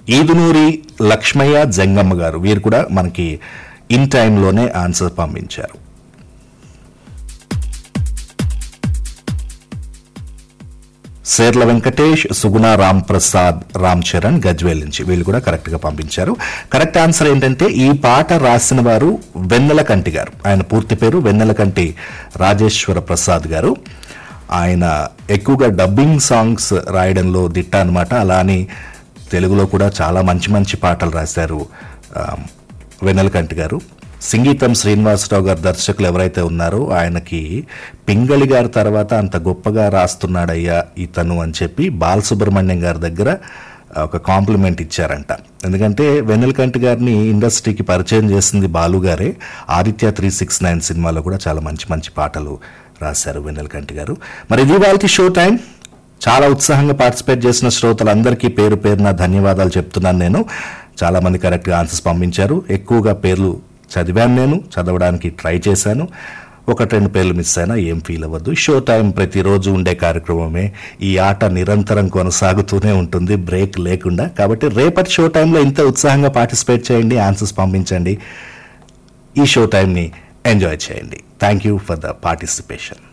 ఈదునూరి లక్ష్మయ్య జంగమ్మ గారు వీరు కూడా మనకి ఇన్ టైంలోనే ఆన్సర్ పంపించారు సేర్ల వెంకటేష్ సుగుణ రామ్ ప్రసాద్ రామ్ చరణ్ గజ్వేల్ నుంచి వీళ్ళు కూడా కరెక్ట్ గా పంపించారు కరెక్ట్ ఆన్సర్ ఏంటంటే ఈ పాట రాసిన వారు వెన్నెలకంటి గారు ఆయన పూర్తి పేరు వెన్నెలకంటి రాజేశ్వర ప్రసాద్ గారు ఆయన ఎక్కువగా డబ్బింగ్ సాంగ్స్ రాయడంలో దిట్ట అనమాట అలా అని తెలుగులో కూడా చాలా మంచి మంచి పాటలు రాశారు ఆ, వెన్నెలకంటి గారు సంగీతం శ్రీనివాసరావు గారు దర్శకులు ఎవరైతే ఉన్నారో ఆయనకి పింగళి గారి తర్వాత అంత గొప్పగా రాస్తున్నాడయ్యా ఇతను అని చెప్పి బాలసుబ్రహ్మణ్యం గారి దగ్గర ఒక కాంప్లిమెంట్ ఇచ్చారంట ఎందుకంటే వెన్నెలకంటి గారిని ఇండస్ట్రీకి పరిచయం చేసింది బాలు గారే ఆదిత్య త్రీ సిక్స్ నైన్ సినిమాలో కూడా చాలా మంచి మంచి పాటలు రాశారు వెన్నెలకంటి గారు మరి ఇది వాళ్ళకి షో టైం చాలా ఉత్సాహంగా పార్టిసిపేట్ చేసిన శ్రోతలందరికీ పేరు పేరున ధన్యవాదాలు చెప్తున్నాను నేను చాలా మంది కరెక్ట్గా ఆన్సర్స్ పంపించారు ఎక్కువగా పేర్లు చదివాను నేను చదవడానికి ట్రై చేశాను ఒకటి రెండు పేర్లు మిస్ అయినా ఏం ఫీల్ అవ్వద్దు షో టైం ప్రతిరోజు ఉండే కార్యక్రమమే ఈ ఆట నిరంతరం కొనసాగుతూనే ఉంటుంది బ్రేక్ లేకుండా కాబట్టి రేపటి షో టైంలో ఇంత ఉత్సాహంగా పార్టిసిపేట్ చేయండి ఆన్సర్స్ పంపించండి ఈ షో టైంని ఎంజాయ్ చేయండి thank you for the participation